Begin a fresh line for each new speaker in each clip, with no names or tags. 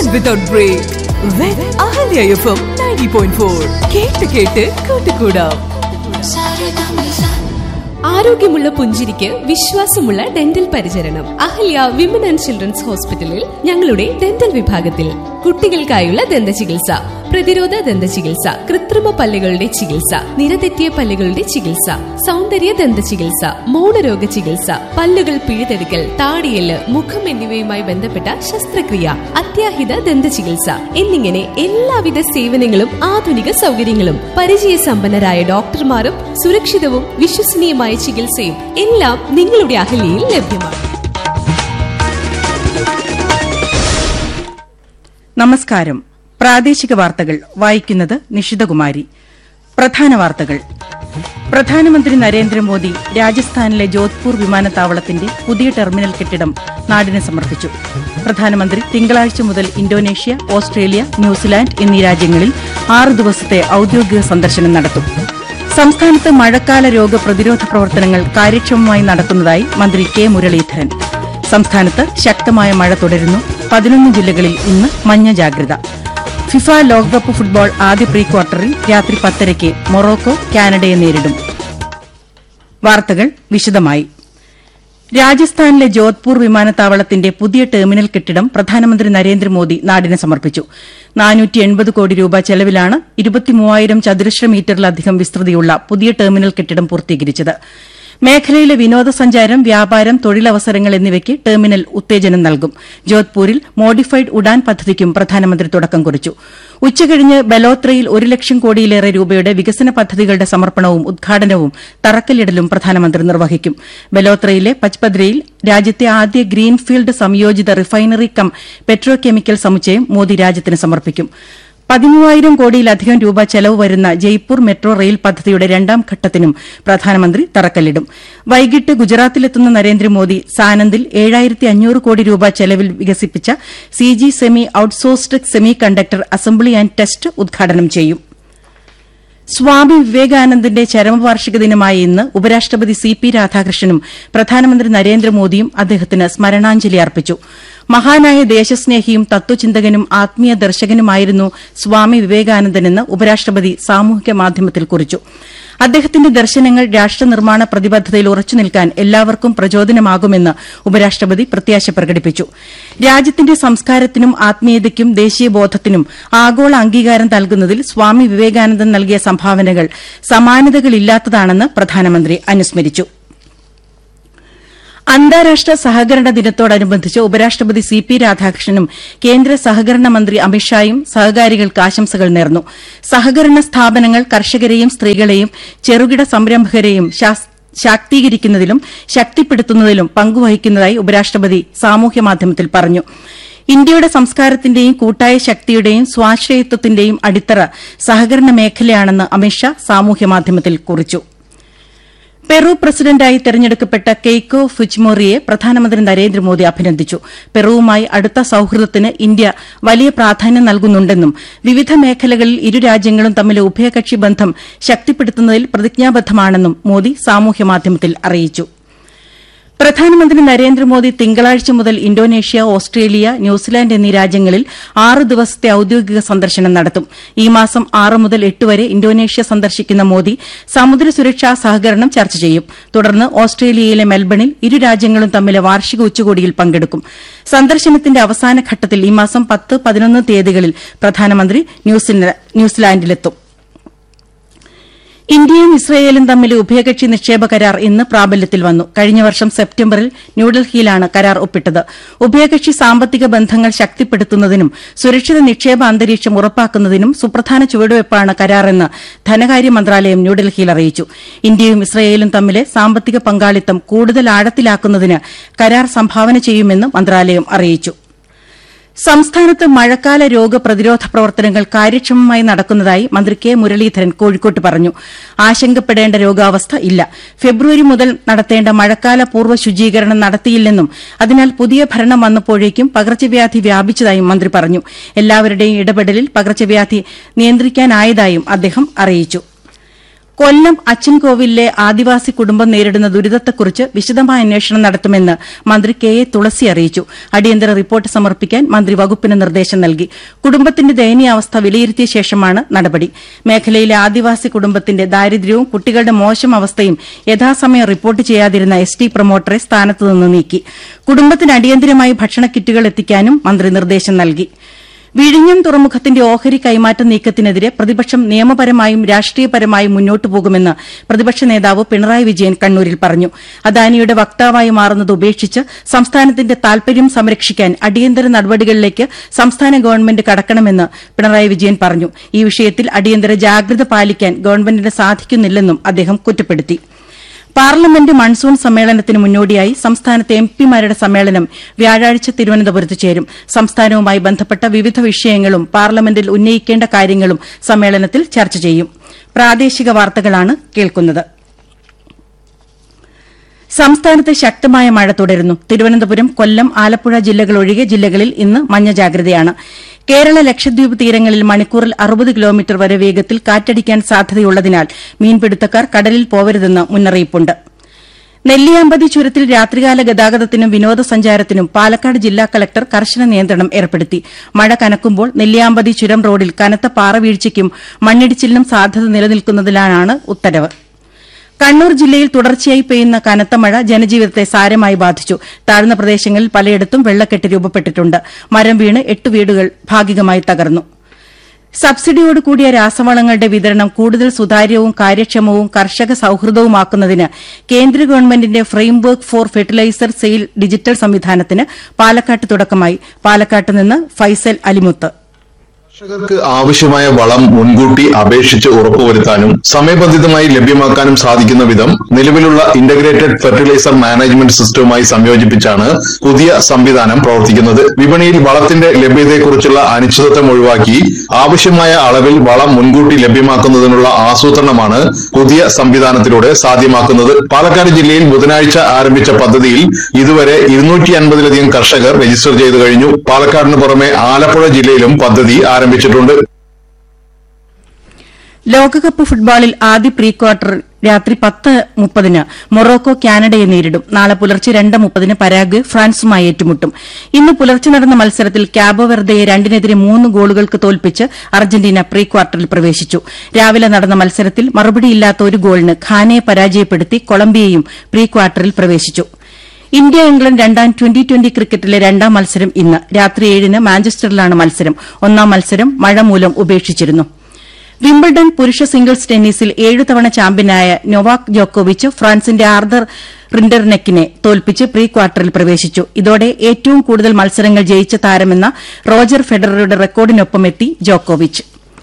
without break with Ahalya FM 90.4 കേട്ട് കേട്ട് കൂട്ടുകൂടാം
ആരോഗ്യമുള്ള പുഞ്ചിരിക്ക് വിശ്വാസമുള്ള ഡെന്റൽ പരിചരണം അഹല്യ വിമൻ ആൻഡ് ചിൽഡ്രൻസ് ഹോസ്പിറ്റലിൽ ഞങ്ങളുടെ ഡെന്റൽ വിഭാഗത്തിൽ കുട്ടികൾക്കായുള്ള ദന്ത ചികിത്സ പ്രതിരോധ ദന്ത ചികിത്സ കൃത്രിമ പല്ലുകളുടെ ചികിത്സ നിരതെറ്റിയ പല്ലുകളുടെ ചികിത്സ സൗന്ദര്യ ദന്ത ചികിത്സ മൗനരോഗ ചികിത്സ പല്ലുകൾ പിഴുതെടുക്കൽ താടിയല് മുഖം എന്നിവയുമായി ബന്ധപ്പെട്ട ശസ്ത്രക്രിയ അത്യാഹിത ദന്ത ചികിത്സ എന്നിങ്ങനെ എല്ലാവിധ സേവനങ്ങളും ആധുനിക സൗകര്യങ്ങളും പരിചയസമ്പന്നരായ ഡോക്ടർമാരും സുരക്ഷിതവും വിശ്വസനീയമായ ചികിത്സയും എല്ലാം നിങ്ങളുടെ അഹല്യയിൽ ലഭ്യമാണ്
നമസ്കാരം പ്രാദേശിക വാർത്തകൾ വായിക്കുന്നത് നിഷിതകുമാരി പ്രധാന വാർത്തകൾ പ്രധാനമന്ത്രി നരേന്ദ്രമോദി രാജസ്ഥാനിലെ ജോധ്പൂർ വിമാനത്താവളത്തിന്റെ പുതിയ ടെർമിനൽ കെട്ടിടം നാടിന് സമർപ്പിച്ചു പ്രധാനമന്ത്രി തിങ്കളാഴ്ച മുതൽ ഇന്തോനേഷ്യ ഓസ്ട്രേലിയ ന്യൂസിലാൻഡ് എന്നീ രാജ്യങ്ങളിൽ ആറ് ദിവസത്തെ ഔദ്യോഗിക സന്ദർശനം നടത്തും സംസ്ഥാനത്ത് മഴക്കാല രോഗ പ്രതിരോധ പ്രവർത്തനങ്ങൾ കാര്യക്ഷമമായി നടക്കുന്നതായി മന്ത്രി കെ മുരളീധരൻ സംസ്ഥാനത്ത് ശക്തമായ മഴ തുടരുന്നു പതിനൊന്ന് ജില്ലകളിൽ ഇന്ന് മഞ്ഞ ജാഗ്രത ഫിഫ ലോകകപ്പ് ഫുട്ബോൾ ആദ്യ പ്രീ ക്വാർട്ടറിൽ രാത്രി പത്തരയ്ക്ക് മൊറോക്കോ കാനഡയെ നേരിടും വാർത്തകൾ വിശദമായി രാജസ്ഥാനിലെ ജോധ്പൂർ വിമാനത്താവളത്തിന്റെ പുതിയ ടെർമിനൽ കെട്ടിടം പ്രധാനമന്ത്രി നരേന്ദ്രമോദി നാടിന് സമർപ്പിച്ചു കോടി രൂപ ചെലവിലാണ് ഇരുപത്തിമൂവായിരം ചതുരശ്ര മീറ്ററിലധികം വിസ്തൃതിയുള്ള പുതിയ ടെർമിനൽ കെട്ടിടം പൂർത്തീകരിച്ചത് മേഖലയിലെ വിനോദസഞ്ചാരം വ്യാപാരം തൊഴിലവസരങ്ങൾ എന്നിവയ്ക്ക് ടെർമിനൽ ഉത്തേജനം നൽകും ജോധ്പൂരിൽ മോഡിഫൈഡ് ഉഡാൻ പദ്ധതിക്കും പ്രധാനമന്ത്രി തുടക്കം കുറിച്ചു ഉച്ചകഴിഞ്ഞ് ബലോത്രയിൽ ഒരു ലക്ഷം കോടിയിലേറെ രൂപയുടെ വികസന പദ്ധതികളുടെ സമർപ്പണവും ഉദ്ഘാടനവും തറക്കല്ലിടലും പ്രധാനമന്ത്രി നിർവഹിക്കും ബലോത്രയിലെ പച്പദ്രയിൽ രാജ്യത്തെ ആദ്യ ഗ്രീൻഫീൽഡ് സംയോജിത റിഫൈനറി കം പെട്രോ കെമിക്കൽ സമുച്ചയം മോദി രാജ്യത്തിന് സമർപ്പിക്കും പതിമൂവായിരം കോടിയിലധികം രൂപ ചെലവ് വരുന്ന ജയ്പൂർ മെട്രോ റെയിൽ പദ്ധതിയുടെ രണ്ടാം ഘട്ടത്തിനും പ്രധാനമന്ത്രി തറക്കല്ലിടും വൈകിട്ട് ഗുജറാത്തിലെത്തുന്ന നരേന്ദ്രമോദി സാനന്ദിൽ ഏഴായിരത്തി അഞ്ഞൂറ് കോടി രൂപ ചെലവിൽ വികസിപ്പിച്ച C G semi outsourced semiconductor assembly and test ഉദ്ഘാടനം ചെയ്യും സ്വാമി വിവേകാനന്ദന്റെ ചരമവാർഷിക ദിനമായ ഇന്ന് ഉപരാഷ്ട്രപതി സി പി രാധാകൃഷ്ണനും പ്രധാനമന്ത്രി നരേന്ദ്രമോദിയും അദ്ദേഹത്തിന് സ്മരണാഞ്ജലി അർപ്പിച്ചു മഹാനായ ദേശസ്നേഹിയും തത്വചിന്തകനും ആത്മീയ ദർശകനുമായിരുന്നു സ്വാമി വിവേകാനന്ദനെന്ന് ഉപരാഷ്ട്രപതി സാമൂഹിക മാധ്യമത്തിൽ കുറിച്ചു അദ്ദേഹത്തിന്റെ ദർശനങ്ങൾ രാഷ്ട്രനിർമ്മാണ പ്രതിബദ്ധതയിൽ ഉറച്ചുനിൽക്കാൻ എല്ലാവർക്കും പ്രചോദനമാകുമെന്ന് ഉപരാഷ്ട്രപതി പ്രത്യാശ പ്രകടിപ്പിച്ചു രാജ്യത്തിന്റെ സംസ്കാരത്തിനും ആത്മീയതയ്ക്കും ദേശീയബോധത്തിനും ആഗോള അംഗീകാരം നൽകുന്നതിൽ സ്വാമി വിവേകാനന്ദൻ നൽകിയ സംഭാവനകൾ സമാനതകളില്ലാത്തതാണെന്ന് പ്രധാനമന്ത്രി അനുസ്മരിച്ചു അന്താരാഷ്ട്ര സഹകരണ ദിനത്തോടനുബന്ധിച്ച് ഉപരാഷ്ട്രപതി സി പി രാധാകൃഷ്ണനും കേന്ദ്ര സഹകരണ മന്ത്രി അമിത്ഷായും സഹകാരികൾക്ക് ആശംസകൾ നേർന്നു സഹകരണ സ്ഥാപനങ്ങൾ കർഷകരെയും സ്ത്രീകളെയും ചെറുകിട സംരംഭകരെയും ശാക്തീകരിക്കുന്നതിലും ശക്തിപ്പെടുത്തുന്നതിലും പങ്കുവഹിക്കുന്നതായി ഉപരാഷ്ട്രപതി സാമൂഹ്യമാധ്യമത്തിൽ പറഞ്ഞു ഇന്ത്യയുടെ സംസ്കാരത്തിന്റെയും കൂട്ടായ ശക്തിയുടെയും സ്വാശ്രയത്വത്തിന്റെയും അടിത്തറ സഹകരണ മേഖലയാണെന്ന് അമിത്ഷാ സാമൂഹ്യമാധ്യമത്തിൽ കുറിച്ചു പെറു പ്രസിഡന്റായി തെരഞ്ഞെടുക്കപ്പെട്ട കെയ്ക്കോ ഫുജ്മോറിയെ പ്രധാനമന്ത്രി നരേന്ദ്രമോദി അഭിനന്ദിച്ചു പെറുവുമായി അടുത്ത സൌഹൃദത്തിന് ഇന്ത്യ വലിയ പ്രാധാന്യം നൽകുന്നുണ്ടെന്നും വിവിധ മേഖലകളിൽ ഇരു രാജ്യങ്ങളും തമ്മിലെ ഉഭയകക്ഷി ബന്ധം ശക്തിപ്പെടുത്തുന്നതിൽ പ്രതിജ്ഞാബദ്ധമാണെന്നും മോദി സാമൂഹ്യമാധ്യമത്തിൽ അറിയിച്ചു പ്രധാനമന്ത്രി നരേന്ദ്രമോദി തിങ്കളാഴ്ച മുതൽ ഇന്തോനേഷ്യ ഓസ്ട്രേലിയ ന്യൂസിലാൻഡ് എന്നീ രാജ്യങ്ങളിൽ ആറ് ദിവസത്തെ ഔദ്യോഗിക സന്ദർശനം നടത്തും ഈ മാസം ആറ് മുതൽ എട്ട് വരെ ഇന്തോനേഷ്യ സന്ദർശിക്കുന്ന മോദി സമുദ്ര സുരക്ഷാ സഹകരണം ചർച്ച ചെയ്യും തുടർന്ന് ഓസ്ട്രേലിയയിലെ മെൽബണിൽ ഇരു രാജ്യങ്ങളും തമ്മിലെ വാർഷിക ഉച്ചകോടിയിൽ പങ്കെടുക്കും സന്ദർശനത്തിന്റെ അവസാന ഘട്ടത്തിൽ ഈ മാസം പത്ത് പതിനൊന്ന് തീയതികളിൽ പ്രധാനമന്ത്രി ന്യൂസിലാൻഡിലെത്തും ഇന്ത്യയും ഇസ്രയേലും തമ്മിലെ ഉഭയകക്ഷി നിക്ഷേപ കരാർ ഇന്ന് പ്രാബല്യത്തിൽ വന്നു കഴിഞ്ഞ വർഷം സെപ്റ്റംബറിൽ ന്യൂഡൽഹിയിലാണ് കരാർ ഒപ്പിട്ടത് ഉഭയകക്ഷി സാമ്പത്തിക ബന്ധങ്ങൾ ശക്തിപ്പെടുത്തുന്നതിനും സുരക്ഷിത നിക്ഷേപ അന്തരീക്ഷം ഉറപ്പാക്കുന്നതിനും സുപ്രധാന ചുവടുവയ്പ്പാണ് കരാറെന്ന് ധനകാര്യ മന്ത്രാലയം ന്യൂഡൽഹിയിൽ അറിയിച്ചു ഇന്ത്യയും ഇസ്രയേലും തമ്മിലെ സാമ്പത്തിക പങ്കാളിത്തം കൂടുതൽ ആഴത്തിലാക്കുന്നതിന് കരാർ സംഭാവന ചെയ്യുമെന്ന് മന്ത്രാലയം അറിയിച്ചു സംസ്ഥാനത്ത് മഴക്കാല രോഗപ്രതിരോധ പ്രവർത്തനങ്ങൾ കാര്യക്ഷമമായി നടക്കുന്നതായി മന്ത്രി കെ മുരളീധരൻ കോഴിക്കോട്ട് പറഞ്ഞു ആശങ്കപ്പെടേണ്ട രോഗാവസ്ഥ ഇല്ല ഫെബ്രുവരി മുതൽ നടത്തേണ്ട മഴക്കാല പൂർവ്വ ശുചീകരണം നടത്തിയില്ലെന്നും അതിനാൽ പുതിയ ഭരണം വന്നപ്പോഴേക്കും പകർച്ചവ്യാധി വ്യാപിച്ചതായും മന്ത്രി പറഞ്ഞു എല്ലാവരുടെയും ഇടപെടലിൽ പകർച്ചവ്യാധി നിയന്ത്രിക്കാനായതായും അദ്ദേഹം അറിയിച്ചു കൊല്ലം അച്ചൻകോവിലിലെ ആദിവാസി കുടുംബം നേരിടുന്ന ദുരിതത്തെക്കുറിച്ച് വിശദമായ അന്വേഷണം നടത്തുമെന്ന് മന്ത്രി കെ എ തുളസി അറിയിച്ചു അടിയന്തര റിപ്പോർട്ട് സമർപ്പിക്കാൻ മന്ത്രി വകുപ്പിന് നിർദ്ദേശം നൽകി കുടുംബത്തിന്റെ ദയനീയാവസ്ഥ വിലയിരുത്തിയ ശേഷമാണ് നടപടി മേഖലയിലെ ആദിവാസി കുടുംബത്തിന്റെ ദാരിദ്ര്യവും കുട്ടികളുടെ മോശം അവസ്ഥയും യഥാസമയം റിപ്പോർട്ട് ചെയ്യാതിരുന്ന എസ് ടി പ്രൊമോട്ടറെ സ്ഥാനത്തുനിന്ന് നീക്കി കുടുംബത്തിന് അടിയന്തരമായി ഭക്ഷണ കിറ്റുകൾ എത്തിക്കാനും മന്ത്രി നിർദ്ദേശം നൽകി വിഴിഞ്ഞം തുറമുഖത്തിന്റെ ഓഹരി കൈമാറ്റ നീക്കത്തിനെതിരെ പ്രതിപക്ഷം നിയമപരമായും രാഷ്ട്രീയപരമായും മുന്നോട്ടു പോകുമെന്ന് പ്രതിപക്ഷ നേതാവ് പിണറായി വിജയൻ കണ്ണൂരിൽ പറഞ്ഞു അദാനിയുടെ വക്താവായി മാറുന്നത് ഉപേക്ഷിച്ച് സംസ്ഥാനത്തിന്റെ താൽപര്യം സംരക്ഷിക്കാൻ അടിയന്തര നടപടികളിലേക്ക് സംസ്ഥാന ഗവൺമെന്റ് കടക്കണമെന്ന് പിണറായി വിജയൻ പറഞ്ഞു ഈ വിഷയത്തിൽ അടിയന്തര ജാഗ്രത പാലിക്കാൻ ഗവൺമെന്റിന് സാധിക്കുന്നില്ലെന്നും അദ്ദേഹം കുറ്റപ്പെടുത്തി പാർലമെന്റ് മൺസൂൺ സമ്മേളനത്തിന് മുന്നോടിയായി സംസ്ഥാനത്തെ എം പിമാരുടെ സമ്മേളനം വ്യാഴാഴ്ച തിരുവനന്തപുരത്ത് ചേരും സംസ്ഥാനവുമായി ബന്ധപ്പെട്ട വിവിധ വിഷയങ്ങളും പാർലമെന്റിൽ ഉന്നയിക്കേണ്ട കാര്യങ്ങളും സമ്മേളനത്തിൽ ചർച്ച ചെയ്യും പ്രാദേശിക വാർത്തകളാണ് കേൾക്കുന്നത് സംസ്ഥാനത്ത് ശക്തമായ മഴ തുടരുന്നു തിരുവനന്തപുരം കൊല്ലം ആലപ്പുഴ ജില്ലകൾ ഒഴികെ ജില്ലകളിൽ ഇന്ന് മഞ്ഞ ജാഗ്രതയാണ് കേരള ലക്ഷദ്വീപ് തീരങ്ങളിൽ മണിക്കൂറിൽ അറുപത് കിലോമീറ്റർ വരെ വേഗത്തിൽ കാറ്റടിക്കാൻ സാധ്യതയുള്ളതിനാൽ മീൻപിടുത്തക്കാർ കടലിൽ പോവരുതെന്ന് മുന്നറിയിപ്പുണ്ട് നെല്ലിയാമ്പതി ചുരത്തിൽ രാത്രികാല ഗതാഗതത്തിനും വിനോദസഞ്ചാരത്തിനും പാലക്കാട് ജില്ലാ കളക്ടർ കർശന നിയന്ത്രണം ഏർപ്പെടുത്തി മഴ കനക്കുമ്പോൾ നെല്ലിയാമ്പതി ചുരം റോഡിൽ കനത്ത പാറവീഴ്ചയ്ക്കും മണ്ണിടിച്ചിലിനും സാധ്യത നിലനിൽക്കുന്നതിനാലാണ് ഉത്തരവ് കണ്ണൂർ ജില്ലയിൽ തുടർച്ചയായി പെയ്യുന്ന കനത്ത മഴ ജനജീവിതത്തെ സാരമായി ബാധിച്ചു താഴ്ന്ന പ്രദേശങ്ങളിൽ പലയിടത്തും വെള്ളക്കെട്ട് രൂപപ്പെട്ടിട്ടുണ്ട് മരം വീണ് എട്ട് വീടുകൾ ഭാഗികമായി തകർന്നു സബ്സിഡിയോട് കൂടിയ രാസവളങ്ങളുടെ വിതരണം കൂടുതൽ സുതാര്യവും കാര്യക്ഷമവും കർഷക സൌഹൃദവുമാക്കുന്നതിന് കേന്ദ്ര ഗവൺമെന്റിന്റെ framework for fertiliser sale digital സംവിധാനത്തിന് പാലക്കാട്ട് തുടക്കമായി പാലക്കാട്ട് നിന്ന് ഫൈസൽ അലിമുത്ത്
കർഷകർക്ക് ആവശ്യമായ വളം മുൻകൂട്ടി അപേക്ഷിച്ച് ഉറപ്പുവരുത്താനും സമയബന്ധിതമായി ലഭ്യമാക്കാനും സാധിക്കുന്ന വിധം നിലവിലുള്ള ഇന്റഗ്രേറ്റഡ് ഫെർട്ടിലൈസർ മാനേജ്മെന്റ് സിസ്റ്റവുമായി സംയോജിപ്പിച്ചാണ് പുതിയ സംവിധാനം പ്രവർത്തിക്കുന്നത് വിപണിയിൽ വളത്തിന്റെ ലഭ്യതയെക്കുറിച്ചുള്ള അനിശ്ചിതത്വം ഒഴിവാക്കി ആവശ്യമായ അളവിൽ വളം മുൻകൂട്ടി ലഭ്യമാക്കുന്നതിനുള്ള ആസൂത്രണമാണ് പുതിയ സംവിധാനത്തിലൂടെ സാധ്യമാക്കുന്നത് പാലക്കാട് ജില്ലയിൽ ബുധനാഴ്ച ആരംഭിച്ച പദ്ധതിയിൽ ഇതുവരെ ഇരുന്നൂറ്റി അൻപതിലധികം കർഷകർ രജിസ്റ്റർ ചെയ്തു കഴിഞ്ഞു പാലക്കാടിന് പുറമെ ആലപ്പുഴ ജില്ലയിലും പദ്ധതി ആരംഭിച്ചിട്ടുണ്ട്
ലോകകപ്പ് ഫുട്ബോളിൽ ആദ്യ പ്രീ ക്വാർട്ടർ രാത്രി പത്ത് മുപ്പതിന് മൊറോക്കോ കാനഡയെ നേരിടും നാളെ പുലർച്ചെ രണ്ട് മുപ്പതിന് പരാഗ്വെ ഫ്രാൻസുമായി ഏറ്റുമുട്ടും ഇന്ന് പുലർച്ചെ നടന്ന മത്സരത്തിൽ ക്യാബോ വെർദയെ രണ്ടിനെതിരെ മൂന്ന് ഗോളുകൾക്ക് തോൽപ്പിച്ച് അർജന്റീന പ്രീ ക്വാർട്ടറിൽ പ്രവേശിച്ചു രാവിലെ നടന്ന മത്സരത്തിൽ മറുപടിയില്ലാത്ത ഒരു ഗോളിന് ഖാനയെ പരാജയപ്പെടുത്തി കൊളംബിയയും പ്രീ ക്വാർട്ടറിൽ പ്രവേശിച്ചു ഇന്ത്യ ഇംഗ്ലണ്ട് രണ്ടാം ട്വന്റി ട്വന്റി ക്രിക്കറ്റിലെ രണ്ടാം മത്സരം ഇന്ന് രാത്രി ഏഴിന് മാഞ്ചസ്റ്ററിലാണ് മത്സരം ഒന്നാം മത്സരം മഴ മൂലം ഉപേക്ഷിച്ചിരുന്നു വിംബിൾഡൺ പുരുഷ സിംഗിൾസ് ടെന്നീസിൽ ഏഴു തവണ ചാമ്പ്യനായ നൊവാക് ജോക്കോവിച്ച് ഫ്രാൻസിന്റെ ആർദർ റിൻഡർനെക്കിനെ തോൽപ്പിച്ച് പ്രീ ക്വാർട്ടറിൽ പ്രവേശിച്ചു ഇതോടെ ഏറ്റവും കൂടുതൽ മത്സരങ്ങൾ ജയിച്ച താരമെന്ന റോജർ ഫെഡററുടെ റെക്കോർഡിനൊപ്പമെത്തി ജോക്കോവിച്ച്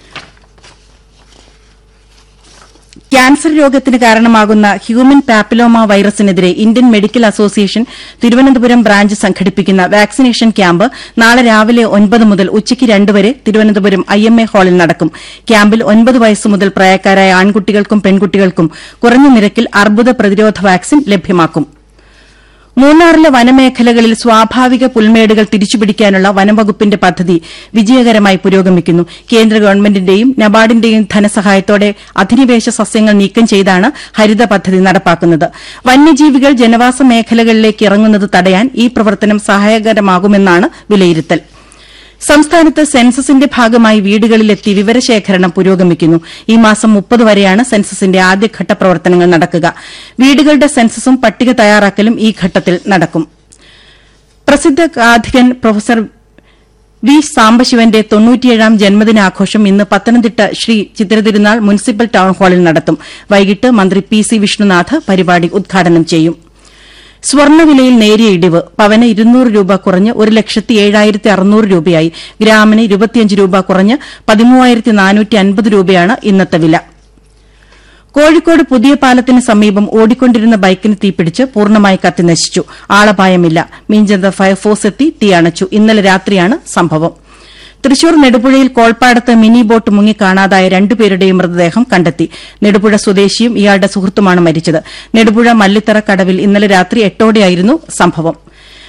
ക്യാൻസർ രോഗത്തിന് കാരണമാകുന്ന ഹ്യൂമൻ പാപ്പിലോമ വൈറസിനെതിരെ Indian medical association Thiruvananthapuram branch സംഘടിപ്പിക്കുന്ന വാക്സിനേഷൻ ക്യാമ്പ് നാളെ രാവിലെ ഒൻപത് മുതൽ ഉച്ചയ്ക്ക് രണ്ട് വരെ തിരുവനന്തപുരം ഐ എം എ ഹാളിൽ നടക്കും ക്യാമ്പിൽ ഒൻപത് വയസ്സ് മുതൽ പ്രായക്കാരായ ആൺകുട്ടികൾക്കും പെൺകുട്ടികൾക്കും കുറഞ്ഞ നിരക്കിൽ അർബുദ പ്രതിരോധ വാക്സിൻ ലഭ്യമാക്കും മൂന്നാറിലെ വനമേഖലകളിൽ സ്വാഭാവിക പുൽമേടുകൾ തിരിച്ചുപിടിക്കാനുള്ള വനംവകുപ്പിന്റെ പദ്ധതി വിജയകരമായി പുരോഗമിക്കുന്നു കേന്ദ്ര ഗവൺമെന്റിന്റെയും നബാർഡിന്റെയും ധനസഹായത്തോടെ അധിനിവേശ സസ്യങ്ങൾ നീക്കം ചെയ്താണ് ഹരിത പദ്ധതി നടപ്പാക്കുന്നത് വന്യജീവികൾ ജനവാസ മേഖലകളിലേക്ക് ഇറങ്ങുന്നത് തടയാൻ ഈ പ്രവർത്തനം സഹായകരമാകുമെന്നാണ് വിലയിരുത്തൽ സംസ്ഥാനത്ത് സെൻസസിന്റെ ഭാഗമായി വീടുകളിലെത്തി വിവരശേഖരണം പുരോഗമിക്കുന്നു ഈ മാസം മുപ്പത് വരെയാണ് സെൻസസിന്റെ ആദ്യഘട്ട പ്രവർത്തനങ്ങൾ നടക്കുക വീടുകളുടെ സെൻസസും പട്ടിക തയ്യാറാക്കലും ഈ ഘട്ടത്തിൽ നടക്കും പ്രസിദ്ധ ഗാഥികൻ പ്രൊഫസർ വി സാംബശിവന്റെ തൊണ്ണൂറ്റിയേഴാം ജന്മദിനാഘോഷം ഇന്ന് പത്തനംതിട്ട ശ്രീ ചിത്രതിരുനാൾ മുനിസിപ്പൽ ടൌൺ ഹാളിൽ നടത്തും വൈകിട്ട് മന്ത്രി പി സി വിഷ്ണുനാഥ് പരിപാടി ഉദ്ഘാടനം ചെയ്യും സ്വർണ്ണവിലയിൽ നേരിയ ഇടിവ് പവന് ഇരുന്നൂറ് രൂപ കുറഞ്ഞ് ഒരു ലക്ഷത്തി ഏഴായിരത്തി അറുന്നൂറ് രൂപയായി ഗ്രാമിന് ഇരുപത്തിയഞ്ച് രൂപ കുറഞ്ഞ് പതിമൂവായിരത്തി നാനൂറ്റി അൻപത് രൂപയാണ് ഇന്നത്തെ വില കോഴിക്കോട് പുതിയ പാലത്തിന് സമീപം ഓടിക്കൊണ്ടിരുന്ന ബൈക്കിന് തീപിടിച്ച് പൂർണ്ണമായി കത്തിനശിച്ചു ആളപായമില്ല മീഞ്ചന്ത ഫയർഫോഴ്സ് എത്തി തീയണച്ചു ഇന്നലെ രാത്രിയാണ് സംഭവം തൃശൂർ നെടുപുഴയിൽ കോൾപ്പാടത്ത് മിനി ബോട്ട് മുങ്ങി കാണാതായ രണ്ടുപേരുടെയും മൃതദേഹം കണ്ടെത്തി നെടുപുഴ സ്വദേശിയും ഇയാളുടെ സുഹൃത്തുമാണ് മരിച്ചത് നെടുപുഴ മല്ലിത്തറ കടവിൽ ഇന്നലെ രാത്രി എട്ടോടെയായിരുന്നു സംഭവം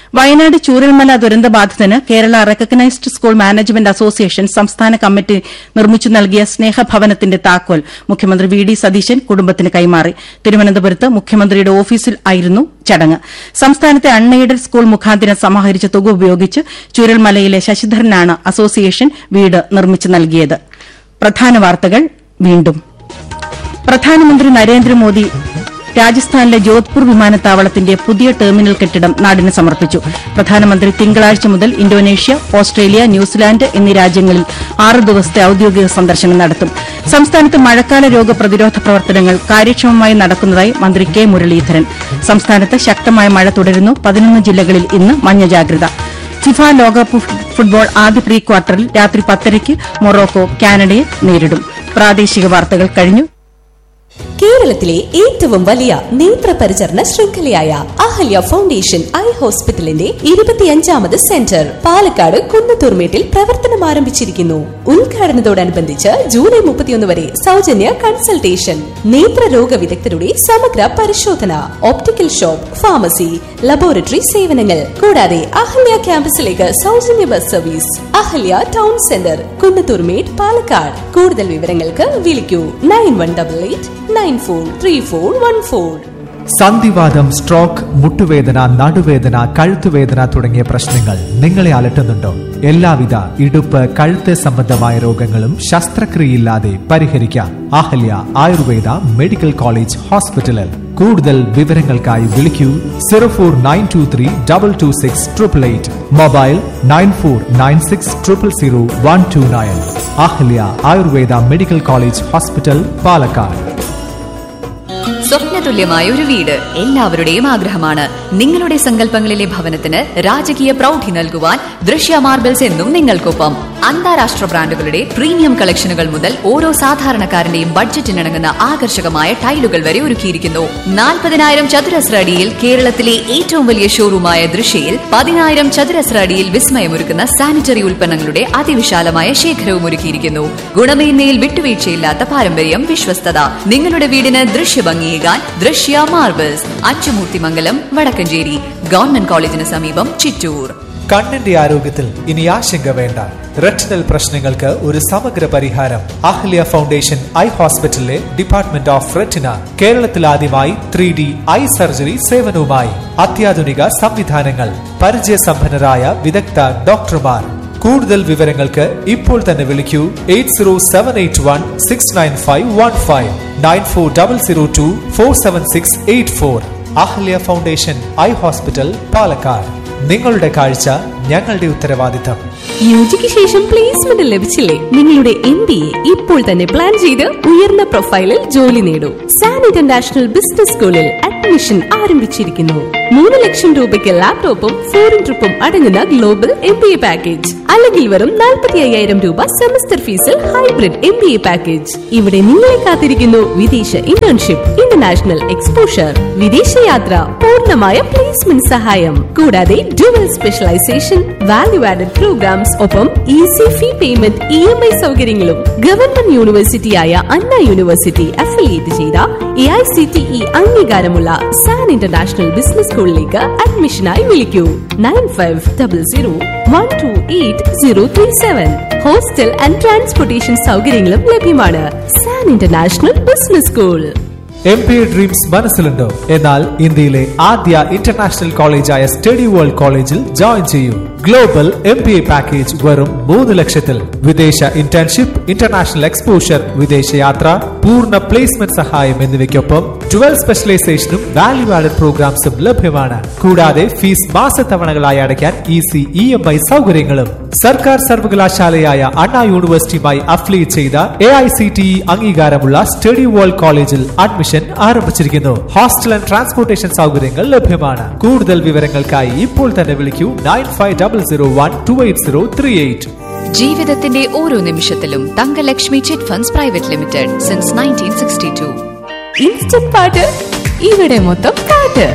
വയനാട് ചൂരൽമല ദുരന്തബാധിതന് Kerala recognised school management association സംസ്ഥാന കമ്മിറ്റി നിർമ്മിച്ചു നൽകിയ സ്നേഹഭവനത്തിന്റെ താക്കോൽ മുഖ്യമന്ത്രി വി ഡി സതീശൻ കുടുംബത്തിന് കൈമാറി തിരുവനന്തപുരത്ത് മുഖ്യമന്ത്രിയുടെ ഓഫീസിൽ ആയിരുന്നു ചടങ്ങ് സംസ്ഥാനത്തെ അൺഎയ്ഡഡ് സ്കൂൾ മുഖാന്തിരം സമാഹരിച്ച തുക ഉപയോഗിച്ച് ചൂരൽമലയിലെ ശശിധരനാണ് അസോസിയേഷൻ വീട് നിർമ്മിച്ചു നൽകിയത് പ്രധാന വാർത്തകൾ വീണ്ടും പ്രധാനമന്ത്രി നരേന്ദ്രമോദി രാജസ്ഥാനിലെ ജോധ്പൂർ വിമാനത്താവളത്തിന്റെ പുതിയ ടെർമിനൽ കെട്ടിടം നാടിന് സമർപ്പിച്ചു പ്രധാനമന്ത്രി തിങ്കളാഴ്ച മുതൽ ഇന്തോനേഷ്യ ഓസ്ട്രേലിയ ന്യൂസിലാൻഡ് എന്നീ രാജ്യങ്ങളിൽ ആറ് ദിവസത്തെ ഔദ്യോഗിക സന്ദർശനം നടത്തും സംസ്ഥാനത്ത് മഴക്കാല രോഗപ്രതിരോധ പ്രവർത്തനങ്ങൾ കാര്യക്ഷമമായി നടക്കുന്നതായി മന്ത്രി കെ മുരളീധരൻ സംസ്ഥാനത്ത് ശക്തമായ മഴ തുടരുന്നു പതിനൊന്ന് ജില്ലകളിൽ ഇന്ന് മഞ്ഞ ജാഗ്രത ഫിഫ ലോകകപ്പ് ഫുട്ബോൾ ആദ്യ പ്രീ ക്വാർട്ടറിൽ രാത്രി പത്തരയ്ക്ക് മൊറോക്കോ കാനഡയെ നേരിടും പ്രാദേശിക വാർത്തകൾ കഴിഞ്ഞു
കേരളത്തിലെ ഏറ്റവും വലിയ നേത്ര പരിചരണ ശൃംഖലയായ അഹല്യ ഫൗണ്ടേഷൻ ഐ ഹോസ്പിറ്റലിന്റെ ഇരുപത്തിയഞ്ചാമത് സെന്റർ പാലക്കാട് കുന്നത്തൂർമേട്ടിൽ പ്രവർത്തനം ആരംഭിച്ചിരിക്കുന്നു ഉദ്ഘാടനത്തോടനുബന്ധിച്ച് ജൂലൈ മുപ്പത്തിയൊന്ന് വരെ സൗജന്യ കൺസൾട്ടേഷൻ നേത്രരോഗ വിദഗ്ധരുടെ സമഗ്ര പരിശോധന ഓപ്റ്റിക്കൽ ഷോപ്പ് ഫാർമസി ലബോറട്ടറി സേവനങ്ങൾ കൂടാതെ അഹല്യ ക്യാമ്പസിലേക്ക് സൗജന്യ bus service Ahalya town centre Kunnathurmedu Palakkad കൂടുതൽ വിവരങ്ങൾക്ക് വിളിക്കൂ nine one double eight nine four three four one four
സന്ധിവാദം സ്ട്രോക്ക് മുട്ടുവേദന നടുവേദന കഴുത്തുവേദന തുടങ്ങിയ പ്രശ്നങ്ങൾ നിങ്ങളെ അലട്ടുന്നുണ്ടോ എല്ലാവിധ ഇടുപ്പ് കഴുത്ത് സംബന്ധമായ രോഗങ്ങളും ശസ്ത്രക്രിയയില്ലാതെ പരിഹരിക്കാം അഹല്യ ആയുർവേദ മെഡിക്കൽ കോളേജ് ഹോസ്പിറ്റലിൽ കൂടുതൽ വിവരങ്ങൾക്കായി വിളിക്കൂ zero four nine two three double two six triple eight mobile nine four nine six triple zero one two nine Ahalya Ayurveda medical college hospital Palakkad
സ്വപ്നതുല്യമായ ഒരു വീട് എല്ലാവരുടെയും ആഗ്രഹമാണ് നിങ്ങളുടെ സങ്കല്പങ്ങളിലെ ഭവനത്തിന് രാജകീയ പ്രൗഢി നൽകുവാൻ ദൃശ്യ മാർബിൾസ് എന്നും നിങ്ങൾക്കൊപ്പം അന്താരാഷ്ട്ര ബ്രാൻഡുകളുടെ പ്രീമിയം കളക്ഷനുകൾ മുതൽ ഓരോ സാധാരണക്കാരന്റെയും ബഡ്ജറ്റിനിണങ്ങുന്ന ആകർഷകമായ ടൈലുകൾ വരെ ഒരുക്കിയിരിക്കുന്നു നാൽപ്പതിനായിരം ചതുരശ്ര അടിയിൽ കേരളത്തിലെ ഏറ്റവും വലിയ ഷോറൂമായ ദൃശ്യയിൽ പതിനായിരം ചതുരശ്ര അടിയിൽ വിസ്മയമൊരുക്കുന്ന സാനിറ്ററി ഉൽപ്പന്നങ്ങളുടെ അതിവിശാലമായ ശേഖരവും ഒരുക്കിയിരിക്കുന്നു ഗുണമേന്മയിൽ വിട്ടുവീഴ്ചയില്ലാത്ത പാരമ്പര്യം വിശ്വസ്തത നിങ്ങളുടെ വീടിന് ദൃശ്യഭംഗിയേകാൻ ദൃശ്യ മാർബിൾസ് അച്ചുമൂർത്തിമംഗലം വടക്കഞ്ചേരി ഗവൺമെന്റ് കോളേജിന് സമീപം ചിറ്റൂർ
കണ്ണിന്റെ ആരോഗ്യത്തിൽ ഇനി ആശങ്ക വേണ്ട റെറ്റിനൽ പ്രശ്നങ്ങൾക്ക് ഒരു സമഗ്ര പരിഹാരം അഹ്ല്യ ഫൗണ്ടേഷൻ ഐ ഹോസ്പിറ്റലിലെ ഡിപ്പാർട്ട്മെന്റ് ഓഫ് റെറ്റിന കേരളത്തിൽ ആദ്യമായി ത്രീ ഡി ഐ സർജറി സേവനവുമായി അത്യാധുനിക സംവിധാനങ്ങൾ പരിചയസമ്പന്നരായ വിദഗ്ധ ഡോക്ടർമാർ കൂടുതൽ വിവരങ്ങൾക്ക് ഇപ്പോൾ തന്നെ വിളിക്കൂ eight zero seven eight one six nine five one five nine four double zero two four seven six eight four Ahalya foundation eye hospital Palakkad നിങ്ങളുടെ കാഴ്ച ഞങ്ങളുടെ ഉത്തരവാദിത്തം
യുജിക്ക് ശേഷം പ്ലേസ്മെന്റ് ലഭിച്ചില്ലേ നിങ്ങളുടെ എം ബി എ ഇപ്പോൾ തന്നെ പ്ലാൻ ചെയ്ത് ഉയർന്ന പ്രൊഫൈലിൽ ജോലി നേടൂ സാൻ ഇന്റർനാഷണൽ ബിസിനസ് സ്കൂളിൽ അഡ്മിഷൻ ആരംഭിച്ചിരിക്കുന്നു മൂന്ന് ലക്ഷം രൂപയ്ക്ക് ലാപ്ടോപ്പും ഫോറിൻ ട്രിപ്പും അടങ്ങുന്ന global M B A package അല്ലെങ്കിൽ വെറും നാൽപ്പത്തി അയ്യായിരം രൂപ സെമസ്റ്റർ ഫീസിൽ hybrid M B A package ഇവിടെ നിങ്ങളെ കാത്തിരിക്കുന്നു വിദേശ ഇന്റേൺഷിപ്പ് ഇന്റർനാഷണൽ എക്സ്പോഷർ വിദേശയാത്ര പൂർണ്ണമായ പ്ലേസ്മെന്റ് സഹായം കൂടാതെ dual specialisation value added programmes ഒപ്പം easy fee payment E M I സൗകര്യങ്ങളും ഗവൺമെന്റ് യൂണിവേഴ്സിറ്റിയായ അണ്ണ യൂണിവേഴ്സിറ്റി അഫിലിയേറ്റ് ചെയ്ത A I C T E അംഗീകാരമുള്ള സാൻ ഇന്റർനാഷണൽ ബിസിനസ് സ്കൂളിലേക്ക് അഡ്മിഷനായി വിളിക്കൂ nine five double zero one two eight zero three seven hostel and transportation സൗകര്യങ്ങളും ലഭ്യമാണ് San international business school
M P dreams മനസ്സിലുണ്ടോ എന്നാൽ ഇന്ത്യയിലെ ആദ്യ ഇന്റർനാഷണൽ കോളേജായ സ്റ്റഡി വേൾഡ് കോളേജിൽ ജോയിൻ ചെയ്യൂ global M P A package വെറും മൂന്ന് ലക്ഷത്തിൽ വിദേശ ഇന്റേൺഷിപ്പ് ഇന്റർനാഷണൽ എക്സ്പോഷർ വിദേശയാത്ര പൂർണ്ണ പ്ലേസ്മെന്റ് സഹായം എന്നിവയ്ക്കൊപ്പം ട്വൽ സ്പെഷ്യലൈസേഷനും വാല്യൂ ആഡഡ് പ്രോഗ്രാംസും ലഭ്യമാണ് കൂടാതെ ഫീസ് മാസത്തവണകളായി അടയ്ക്കാൻ ഈസി ഇ എം ഐ സൗകര്യങ്ങളും സർക്കാർ സർവകലാശാലയായ അണ്ണാ യൂണിവേഴ്സിറ്റിയുമായി അഫിലിയേറ്റ് ചെയ്ത A I C T E അംഗീകാരമുള്ള സ്റ്റഡി വേൾഡ് കോളേജിൽ അഡ്മിഷൻ ആരംഭിച്ചിരിക്കുന്നു ഹോസ്റ്റൽ ആൻഡ് ട്രാൻസ്പോർട്ടേഷൻ സൗകര്യങ്ങൾ ലഭ്യമാണ് കൂടുതൽ വിവരങ്ങൾക്കായി ഇപ്പോൾ തന്നെ വിളിക്കൂ nine five double zero one two eight zero three eight
ജീവിതത്തിന്റെ ഓരോ നിമിഷത്തിലും Thangalakshmi chit funds private limited since nineteen sixty two
instant പാട്ട് ഇവിടെ മൊത്തം പാട്ട്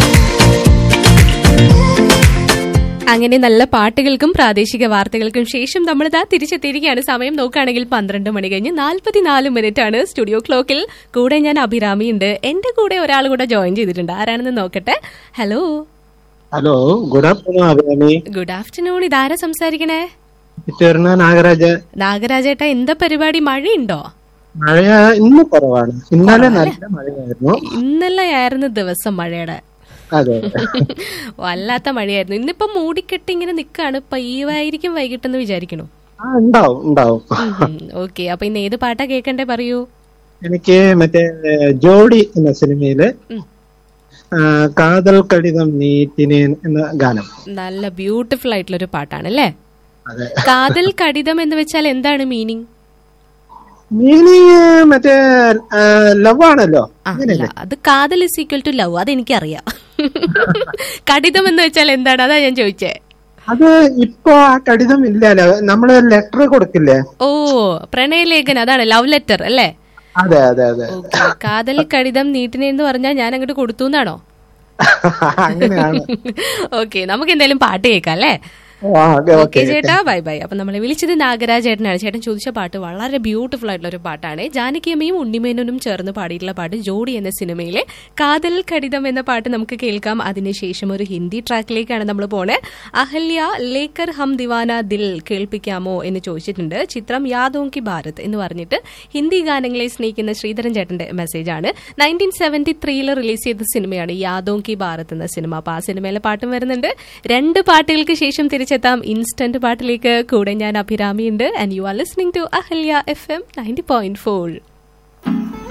അങ്ങനെ നല്ല പാട്ടുകൾക്കും പ്രാദേശിക വാർത്തകൾക്കും ശേഷം നമ്മളിതാ തിരിച്ചെത്തിയിരിക്കുകയാണ് സമയം നോക്കുകയാണെങ്കിൽ പന്ത്രണ്ട് മണി കഴിഞ്ഞ് നാൽപ്പത്തിനാല് മിനിറ്റ് ആണ് സ്റ്റുഡിയോ ക്ലോക്കിൽ കൂടെ ഞാൻ അഭിരാമി ഉണ്ട് എന്റെ കൂടെ ഒരാൾ കൂടെ ജോയിൻ ചെയ്തിട്ടുണ്ട് ആരാണെന്ന് നോക്കട്ടെ hello
hello good afternoon Abhirami
good afternoon ഇതാരാ സംസാരിക്കണേ
ഇറ്റേർന്ന നാഗരാജ
നാഗരാജേട്ട എന്താ പരിപാടി മഴയുണ്ടോ
മഴ ഇന്ന് കുറവാണ് ഇന്നലെ നല്ല മഴയായിരുന്നു
ഇന്നലെ ആയിരുന്നു ദിവസം മഴയുടെ
അതെ
വല്ലാത്ത മഴയായിരുന്നു ഇന്നിപ്പോ മൂടിക്കെട്ടി ഇങ്ങനെ നിക്കാണ് പെയ്യുമായിരിക്കും വൈകിട്ടെന്ന് വിചാരിക്കണു
ആ ഉണ്ടാവും ഉണ്ടാവും
ഓക്കെ അപ്പൊ ഇന്ന് ഏത് പാട്ടാ കേൾക്കണ്ടേ പറയൂ
എനിക്ക് മറ്റേ ജോഡി എന്ന സിനിമയില്
ഉം.
ആ, കാതൽ കടിതം നീറ്റിനെ എന്ന ഗാനം
നല്ല ബ്യൂട്ടിഫുൾ ആയിട്ടുള്ള ഒരു പാട്ടാണ് അല്ലേ
അതെ
കാതൽ കടിതം എന്ന് വെച്ചാൽ എന്താണ് മീനിങ്
മീനിങ് മറ്റേ ലവ് ആണല്ലോ
അല്ല അത് കാതൽ ഇസ് ഈക്വൽ ടു ലവ് അത് എനിക്കറിയാം കടിതം എന്ന് വെച്ചാൽ എന്താണ് അതാ ഞാൻ ചോദിച്ചേ
അത് ഇപ്പൊ ആ കടിതം ഇല്ലല്ലോ നമ്മള് ലെറ്റർ കൊടുക്കില്ലേ
ഓ പ്രണയലേഖൻ അതാണ് ലവ് ലെറ്റർ അല്ലേ
അതെ അതെ അതെ
ഓക്കെ കാതൽ കടിതം നീട്ടിനെ എന്ന് പറഞ്ഞാൽ ഞാൻ അങ്ങോട്ട് കൊടുത്തു എന്നാണോ
അങ്ങനെയാണ്
ഓക്കെ നമുക്ക് എന്തായാലും പാട്ട് കേൾക്കാം അല്ലേ
ആ, ഓക്കെ
ഓക്കെ
ഓക്കെ
ചേട്ടാ ബൈ ബൈ അപ്പൊ നമ്മളെ വിളിച്ചത് നാഗരാജ് ചേട്ടനാണ് ചേട്ടൻ ചോദിച്ച പാട്ട് വളരെ ബ്യൂട്ടിഫുൾ ആയിട്ടുള്ള ഒരു പാട്ടാണ് ജാനകിയമ്മയും ഉണ്ണിമേനോനും ചേർന്ന് പാടിയിട്ടുള്ള പാട്ട് ജോഡി എന്ന സിനിമയിലെ കാതൽ കടിതം എന്ന പാട്ട് നമുക്ക് കേൾക്കാം അതിനുശേഷം ഒരു ഹിന്ദി ട്രാക്കിലേക്കാണ് നമ്മൾ പോണേ അഹല്യ ലേക്കർ ഹം ദിവാന ദിൽ കേൾപ്പിക്കാമോ എന്ന് ചോദിച്ചിട്ടുണ്ട് ചിത്രം യാദോം കി ഭാരത് എന്ന് പറഞ്ഞിട്ട് ഹിന്ദി ഗാനങ്ങളെ സ്നേഹിക്കുന്ന ശ്രീധരൻ ചേട്ടന്റെ മെസ്സേജ് ആണ് നയൻറ്റീൻ സെവന്റി ത്രീയിൽ റിലീസ് ചെയ്ത സിനിമയാണ് യാദോം കി ഭാരത് എന്ന സിനിമ അപ്പൊ ആ സിനിമയിലെ പാട്ടും വരുന്നുണ്ട് രണ്ട് പാട്ടുകൾക്ക് ശേഷം തിരിച്ചെത്താം ഇൻസ്റ്റന്റ് പാട്ടിലേക്ക് കൂടെ ഞാൻ അഭിരാമിയുണ്ട് and you are listening to Ahalya F M ninety point four